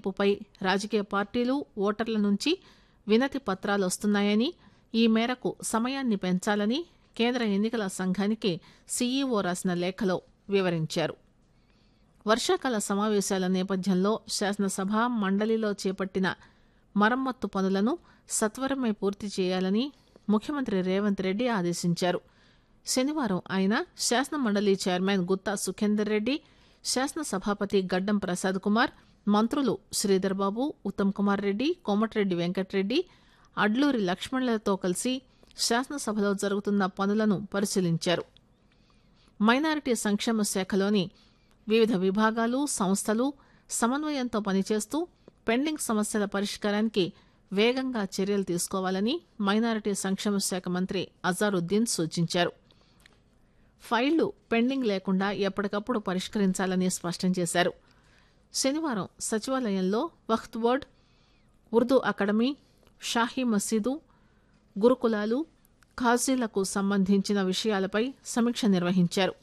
తొలగింపుపై రాజకీయ పార్టీలు ఓటర్ల నుంచి వినతి పత్రాలు వస్తున్నాయని ఈ మేరకు సమయాన్ని పెంచాలని కేంద్ర ఎన్నికల సంఘానికి సీఈఓ రాసిన లేఖలో వివరించారు వర్షాకాల సమావేశాల నేపథ్యంలో శాసనసభ మండలిలో చేపట్టిన మరమ్మత్తు పనులను సత్వరమే పూర్తి చేయాలని ముఖ్యమంత్రి రేవంత్ రెడ్డి ఆదేశించారు శనివారం ఆయన శాసన మండలి చైర్మన్ గుత్తా సుఖేందర్ రెడ్డి శాసన సభాపతి గడ్డం ప్రసాద్ కుమార్ మంత్రులు శ్రీధర్ బాబు ఉత్తమ్ కుమార్ రెడ్డి కోమటిరెడ్డి వెంకటరెడ్డి అడ్లూరి లక్ష్మణులతో కలిసి శాసనసభలో జరుగుతున్న పనులను పరిశీలించారు మైనారిటీ సంక్షేమ శాఖలోని వివిధ విభాగాలు సంస్థలు సమన్వయంతో పనిచేస్తూ పెండింగ్ సమస్యల పరిష్కారానికి వేగంగా చర్యలు తీసుకోవాలని మైనారిటీ సంక్షేమ శాఖ మంత్రి అజారుద్దీన్ సూచించారు ఫైళ్లు పెండింగ్ లేకుండా ఎప్పటికప్పుడు పరిష్కరించాలని స్పష్టం చేశారు శనివారం సచివాలయంలో వక్త్ బోర్డ్ ఉర్దూ అకాడమీ షాహీ మసీదు గురుకులాలు ఖాజీలకు సంబంధించిన విషయాలపై సమీక్ష నిర్వహించారు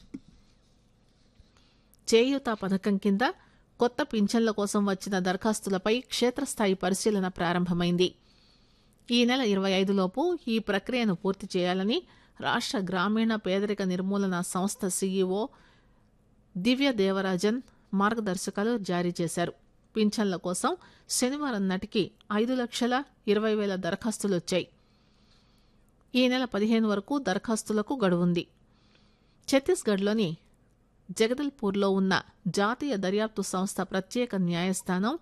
చేయూత పథకం కింద కొత్త పింఛన్ల కోసం వచ్చిన దరఖాస్తులపై క్షేత్రస్థాయి పరిశీలన ప్రారంభమైంది ఈ నెల ఇరవై ఐదులోపు ఈ ప్రక్రియను పూర్తి చేయాలని రాష్ట్ర గ్రామీణ పేదరిక నిర్మూలన సంస్థ సీఈఓ దివ్య దేవరాజన్ మార్గదర్శకాలు జారీ చేశారు పింఛన్ల కోసం శనివారం నాటికి ఐదు లక్షల ఇరవై వేల దరఖాస్తులు వచ్చాయి ఈ నెల పదిహేను వరకు దరఖాస్తులకు గడువుంది ఛత్తీస్గఢ్లోని జగదల్పూర్లో ఉన్న జాతీయ దర్యాప్తు సంస్థ ప్రత్యేక న్యాయస్థానం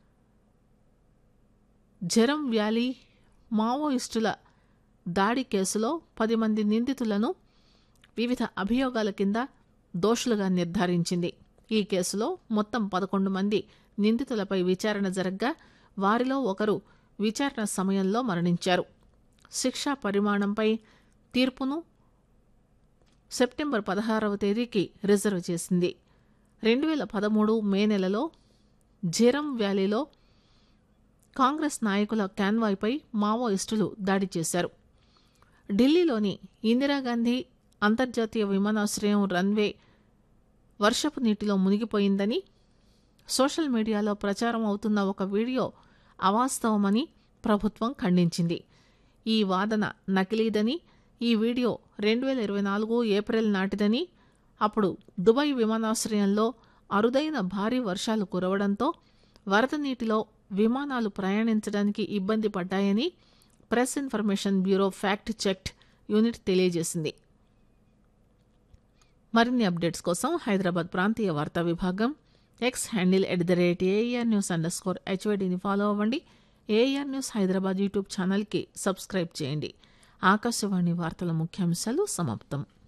జరం వ్యాలీ మావోయిస్టుల దాడి కేసులో పది మంది నిందితులను వివిధ అభియోగాల కింద దోషులుగా నిర్ధారించింది ఈ కేసులో మొత్తం పదకొండు మంది నిందితులపై విచారణ జరగ్గా వారిలో ఒకరు విచారణ సమయంలో మరణించారు శిక్షా పరిమాణంపై తీర్పును సెప్టెంబర్ పదహారవ తేదీకి రిజర్వ్ చేసింది రెండు వేల పదమూడు మే నెలలో ఝీరం వ్యాలీలో కాంగ్రెస్ నాయకుల కాన్వాయ్పై మావోయిస్టులు దాడి చేశారు ఢిల్లీలోని ఇందిరాగాంధీ అంతర్జాతీయ విమానాశ్రయం రన్వే వర్షపు నీటిలో మునిగిపోయిందని సోషల్ మీడియాలో ప్రచారం అవుతున్న ఒక వీడియో అవాస్తవమని ప్రభుత్వం ఖండించింది ఈ వాదన నకిలీదని ఈ వీడియో రెండు వేల ఇరవై నాలుగు ఏప్రిల్ నాటిదని అప్పుడు దుబాయ్ విమానాశ్రయంలో అరుదైన భారీ వర్షాలు కురవడంతో వరద నీటిలో విమానాలు ప్రయాణించడానికి ఇబ్బంది పడ్డాయని press information bureau fact checked unit తెలియజేసింది మరిన్ని అప్డేట్స్ కోసం హైదరాబాద్ ప్రాంతీయ వార్తా విభాగం X handle at the rate AIR news under score హెచ్వైడీని ఫాలో అవ్వండి ఏఆర్ న్యూస్ హైదరాబాద్ యూట్యూబ్ ఛానల్కి సబ్స్క్రైబ్ చేయండి ఆకాశవాణి వార్తల ముఖ్యాంశాలు సమాప్తం